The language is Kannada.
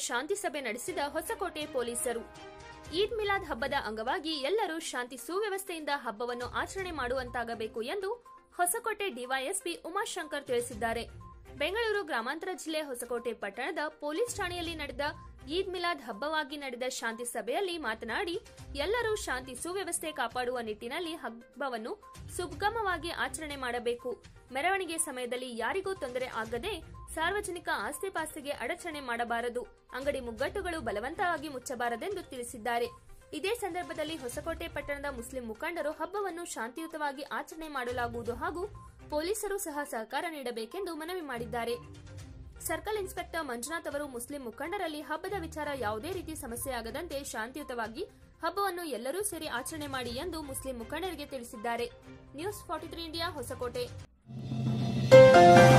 ಶಾಂತಿ ಸಭೆ ನಡೆಸಿದ ಹೊಸಕೋಟೆ ಪೊಲೀಸರು ಈದ್ ಮಿಲಾದ್ ಹಬ್ಬದ ಅಂಗವಾಗಿ ಎಲ್ಲರೂ ಶಾಂತಿ ಸುವ್ಯವಸ್ಥೆಯಿಂದ ಹಬ್ಬವನ್ನು ಆಚರಣೆ ಮಾಡುವಂತಾಗಬೇಕು ಎಂದು ಹೊಸಕೋಟೆ ಡಿವೈಎಸ್ಪಿ ಉಮಾಶಂಕರ್ ತಿಳಿಸಿದ್ದಾರೆ ಬೆಂಗಳೂರು ಗ್ರಾಮಾಂತರ ಜಿಲ್ಲೆ ಹೊಸಕೋಟೆ ಪಟ್ಟಣದ ಪೊಲೀಸ್ ಠಾಣೆಯಲ್ಲಿ ನಡೆದ ಈದ್ ಮಿಲಾದ್ ಹಬ್ಬವಾಗಿ ನಡೆದ ಶಾಂತಿ ಸಭೆಯಲ್ಲಿ ಮಾತನಾಡಿ ಎಲ್ಲರೂ ಶಾಂತಿ ಸುವ್ಯವಸ್ಥೆ ಕಾಪಾಡುವ ನಿಟ್ಟಿನಲ್ಲಿ ಹಬ್ಬವನ್ನು ಸುಗಮವಾಗಿ ಆಚರಣೆ ಮಾಡಬೇಕು ಮೆರವಣಿಗೆ ಸಮಯದಲ್ಲಿ ಯಾರಿಗೂ ತೊಂದರೆ ಆಗದೆ ಸಾರ್ವಜನಿಕ ಆಸ್ತಿಪಾಸ್ತಿಗೆ ಅಡಚಣೆ ಮಾಡಬಾರದು ಅಂಗಡಿ ಮುಗ್ಗಟ್ಟುಗಳು ಬಲವಂತವಾಗಿ ಮುಚ್ಚಬಾರದೆಂದು ತಿಳಿಸಿದ್ದಾರೆ ಇದೇ ಸಂದರ್ಭದಲ್ಲಿ ಹೊಸಕೋಟೆ ಪಟ್ಟಣದ ಮುಸ್ಲಿಂ ಮುಖಂಡರು ಹಬ್ಬವನ್ನು ಶಾಂತಿಯುತವಾಗಿ ಆಚರಣೆ ಮಾಡಲಾಗುವುದು ಹಾಗೂ ಪೊಲೀಸರು ಸಹ ಸಹಕಾರ ನೀಡಬೇಕೆಂದು ಮನವಿ ಮಾಡಿದ್ದಾರೆ ಸರ್ಕಲ್ ಇನ್ಸ್ಪೆಕ್ಟರ್ ಮಂಜುನಾಥ್ ಅವರು ಮುಸ್ಲಿಂ ಮುಖಂಡರಲ್ಲಿ ಹಬ್ಬದ ವಿಚಾರ ಯಾವುದೇ ರೀತಿ ಸಮಸ್ಯೆ ಆಗದಂತೆ ಶಾಂತಿಯುತವಾಗಿ ಹಬ್ಬವನ್ನು ಎಲ್ಲರೂ ಸೇರಿ ಆಚರಣೆ ಮಾಡಿ ಎಂದು ಮುಸ್ಲಿಂ ಮುಖಂಡರಿಗೆ ತಿಳಿಸಿದ್ದಾರೆ news forty three India Hosakote